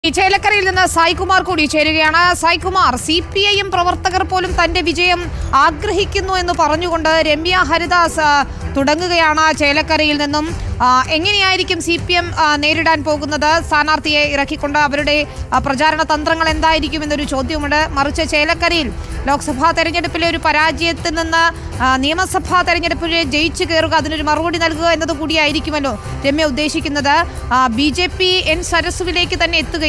ഈ ചേലക്കരയിൽ നിന്ന് സായ്കുമാർ കൂടി ചേരുകയാണ് Saikumar C P I M പ്രവർത്തകർ പോലും തന്റെ വിജയം ആഗ്രഹിക്കുന്നു എന്ന് പറഞ്ഞുകൊണ്ട് രമ്യ ഹരിദാസ് ആ, തുടങ്ങുകയാണ് ചേലക്കരയിൽ നിന്നും ആ, എങ്ങനെയായിരിക്കും സി പി എം നേരിടാൻ പോകുന്നത് സ്ഥാനാർത്ഥിയെ ഇറക്കിക്കൊണ്ട് അവരുടെ ആ, പ്രചാരണ തന്ത്രങ്ങൾ എന്തായിരിക്കും എന്നൊരു ചോദ്യമുണ്ട് മറിച്ച് ചേലക്കരയിൽ ലോക്സഭാ തെരഞ്ഞെടുപ്പിലെ ഒരു പരാജയത്തിൽ നിന്ന് ആ, നിയമസഭാ തെരഞ്ഞെടുപ്പിൽ ജയിച്ചു കയറുക അതിനൊരു മറുപടി നൽകുക എന്നത് കൂടിയായിരിക്കുമല്ലോ രമ്യ ഉദ്ദേശിക്കുന്നത് ബി ജെ പി എൻ സരസുവിലേക്ക് തന്നെ എത്തുകയാണ്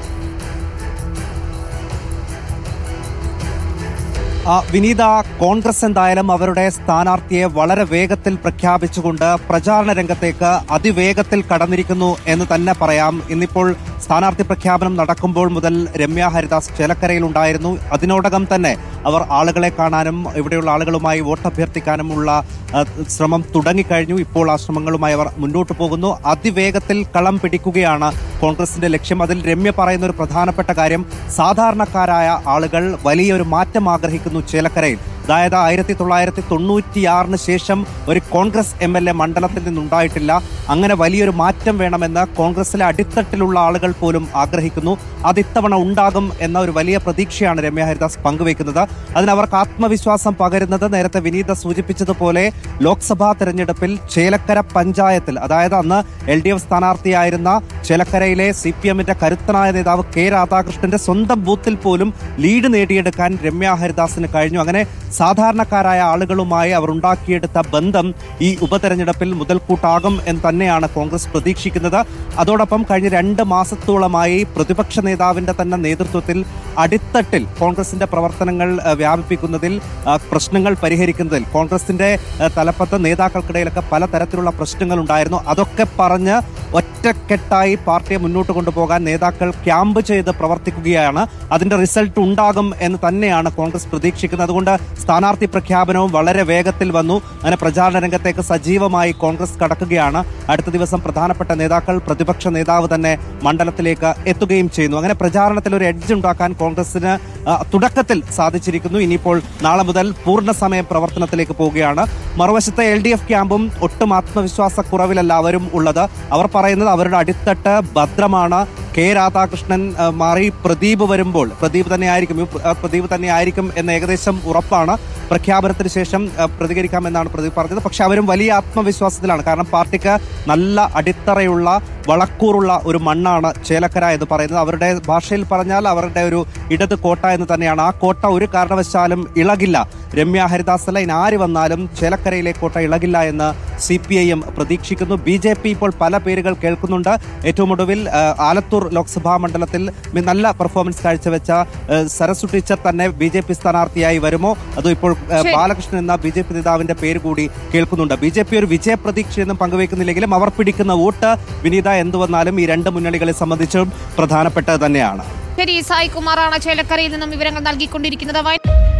ആ, വിനീത കോൺഗ്രസ് എന്തായാലും അവരുടെ സ്ഥാനാർത്ഥിയെ വളരെ വേഗത്തിൽ പ്രഖ്യാപിച്ചുകൊണ്ട് പ്രചാരണ രംഗത്തേക്ക് അതിവേഗത്തിൽ കടന്നിരിക്കുന്നു എന്ന് തന്നെ പറയാം ഇന്നിപ്പോൾ സ്ഥാനാർത്ഥി പ്രഖ്യാപനം നടക്കുമ്പോൾ മുതൽ രമ്യ ഹരിദാസ് ചേലക്കരയിൽ ഉണ്ടായിരുന്നു അതിനോടകം തന്നെ അവർ ആളുകളെ കാണാനും ഇവിടെയുള്ള ആളുകളുമായി വോട്ട് അഭ്യർത്ഥിക്കാനുമുള്ള ആ, ശ്രമം തുടങ്ങിക്കഴിഞ്ഞു ഇപ്പോൾ ആ ശ്രമങ്ങളുമായി അവർ മുന്നോട്ട് പോകുന്നു അതിവേഗത്തിൽ കളം പിടിക്കുകയാണ് കോൺഗ്രസിന്റെ ലക്ഷ്യം അതിൽ രമ്യ പറയുന്ന ഒരു പ്രധാനപ്പെട്ട കാര്യം സാധാരണക്കാരായ ആളുകൾ വലിയൊരു മാറ്റം ആഗ്രഹിക്കുന്നു ചേലക്കരയിൽ അതായത് ആയിരത്തി തൊള്ളായിരത്തി തൊണ്ണൂറ്റിയാറിന് ശേഷം ഒരു കോൺഗ്രസ് എം എൽ എ മണ്ഡലത്തിൽ നിന്നുണ്ടായിട്ടില്ല അങ്ങനെ വലിയൊരു മാറ്റം വേണമെന്ന് കോൺഗ്രസിലെ അടിത്തട്ടിലുള്ള ആളുകൾ പോലും ആഗ്രഹിക്കുന്നു അത് ഇത്തവണ ഉണ്ടാകും എന്ന ഒരു വലിയ പ്രതീക്ഷയാണ് രമ്യ ഹരിദാസ് പങ്കുവയ്ക്കുന്നത് അതിന് അവർക്ക് ആത്മവിശ്വാസം പകരുന്നത് നേരത്തെ വിനീത സൂചിപ്പിച്ചതുപോലെ ലോക്സഭാ തെരഞ്ഞെടുപ്പിൽ ചേലക്കര പഞ്ചായത്തിൽ അതായത് അന്ന് എൽ ഡി എഫ് സ്ഥാനാർത്ഥിയായിരുന്ന ചേലക്കരയിലെ സി പി എമ്മിന്റെ കരുത്തനായ നേതാവ് കെ രാധാകൃഷ്ണന്റെ സ്വന്തം ബൂത്തിൽ പോലും ലീഡ് നേടിയെടുക്കാൻ രമ്യ ഹരിദാസിന് കഴിഞ്ഞു അങ്ങനെ സാധാരണക്കാരായ ആളുകളുമായി അവർ ഉണ്ടാക്കിയെടുത്ത ബന്ധം ഈ ഉപതെരഞ്ഞെടുപ്പിൽ മുതൽക്കൂട്ടാകും എന്ന് തന്നെയാണ് കോൺഗ്രസ് പ്രതീക്ഷിക്കുന്നത് അതോടൊപ്പം കഴിഞ്ഞ രണ്ട് മാസത്തോളമായി പ്രതിപക്ഷ നേതാവിന്റെ തന്നെ നേതൃത്വത്തിൽ അടിത്തട്ടിൽ കോൺഗ്രസിന്റെ പ്രവർത്തനങ്ങൾ ആ, വ്യാപിപ്പിക്കുന്നതിൽ ആ, പ്രശ്നങ്ങൾ പരിഹരിക്കുന്നതിൽ കോൺഗ്രസിന്റെ ആ, തലപ്പത്ത് നേതാക്കൾക്കിടയിലൊക്കെ പലതരത്തിലുള്ള പ്രശ്നങ്ങൾ ഉണ്ടായിരുന്നു അതൊക്കെ പറഞ്ഞ് ഒറ്റക്കെട്ടായി പാർട്ടിയെ മുന്നോട്ട് കൊണ്ടുപോകാൻ നേതാക്കൾ ക്യാമ്പ് ചെയ്ത് പ്രവർത്തിക്കുകയാണ് അതിന്റെ റിസൾട്ട് ഉണ്ടാകും എന്ന് തന്നെയാണ് കോൺഗ്രസ് പ്രതീക്ഷിക്കുന്നത് അതുകൊണ്ട് സ്ഥാനാർത്ഥി പ്രഖ്യാപനവും വളരെ വേഗത്തിൽ വന്നു അങ്ങനെ പ്രചാരണ രംഗത്തേക്ക് സജീവമായി കോൺഗ്രസ് കടക്കുകയാണ് അടുത്ത ദിവസം പ്രധാനപ്പെട്ട നേതാക്കൾ പ്രതിപക്ഷ നേതാവ് തന്നെ മണ്ഡലത്തിലേക്ക് എത്തുകയും ചെയ്യുന്നു അങ്ങനെ പ്രചാരണത്തിൽ ഒരു എഡ്ജ് ഉണ്ടാക്കാൻ കോൺഗ്രസിന് ആ, തുടക്കത്തിൽ സാധിച്ചിരിക്കുന്നു ഇനിയിപ്പോൾ നാളെ മുതൽ പൂർണ്ണസമയ പ്രവർത്തനത്തിലേക്ക് പോവുകയാണ് മറുവശത്തെ എൽ ഡി എഫ് ക്യാമ്പും ഒട്ടും ആത്മവിശ്വാസക്കുറവിലല്ല അവരും ഉള്ളത് അവർ പറയുന്നത് അവരുടെ അടിത്തട്ട് ഭദ്രമാണ് കെ രാധാകൃഷ്ണൻ ആ, മാറി പ്രദീപ് വരുമ്പോൾ പ്രദീപ് തന്നെ ആയിരിക്കും ഈ പ്ര- ആ, പ്രദീപ് തന്നെ ആയിരിക്കും എന്ന് ഏകദേശം ഉറപ്പാണ് പ്രഖ്യാപനത്തിന് ശേഷം ആ, പ്രതികരിക്കാമെന്നാണ് പ്രദീപ് പറഞ്ഞത് പക്ഷെ അവരും വലിയ ആത്മവിശ്വാസത്തിലാണ് കാരണം പാർട്ടിക്ക് നല്ല അടിത്തറയുള്ള വളക്കൂറുള്ള ഒരു മണ്ണാണ് ചേലക്കര എന്ന് പറയുന്നത് അവരുടെ ഭാഷയിൽ പറഞ്ഞാൽ അവരുടെ ഒരു ഇടത് കോട്ട എന്ന് തന്നെയാണ് ആ കോട്ട ഒരു കാരണവശാലും ഇളകില്ല രമ്യ ഹരിദാസ് അല്ല ഇനി ആര് വന്നാലും ചേലക്കരയിലെ കോട്ട ഇളകില്ല എന്ന് സി പി ഐ എം പ്രതീക്ഷിക്കുന്നു ബി ജെ പി ഇപ്പോൾ പല പേരുകൾ കേൾക്കുന്നുണ്ട് ഏറ്റവും ഒടുവിൽ ആ, ആലത്തൂർ ലോക്സഭാ മണ്ഡലത്തിൽ മി- നല്ല പെർഫോമൻസ് കാഴ്ചവെച്ച ആ, സരസു ടീച്ചർ തന്നെ ബി ജെ പി സ്ഥാനാർത്ഥിയായി വരുമോ അതോ ഇപ്പോൾ ആ, ശരി. ബാലകൃഷ്ണൻ എന്ന ബി ജെ പി നേതാവിന്റെ പേര് കൂടി കേൾക്കുന്നുണ്ട് ബി ജെ പി ഒരു വിജയ പ്രതീക്ഷയൊന്നും പങ്കുവയ്ക്കുന്നില്ലെങ്കിലും അവർ പിടിക്കുന്ന വോട്ട് വിനീത എന്തു വന്നാലും ഈ രണ്ട് മുന്നണികളെ സംബന്ധിച്ചും പ്രധാനപ്പെട്ടത് തന്നെയാണ് ശരി സായ് കുമാറാണ് ചേലക്കരയിൽ നിന്നും വിവരങ്ങൾ നൽകിക്കൊണ്ടിരിക്കുന്നത് വയ-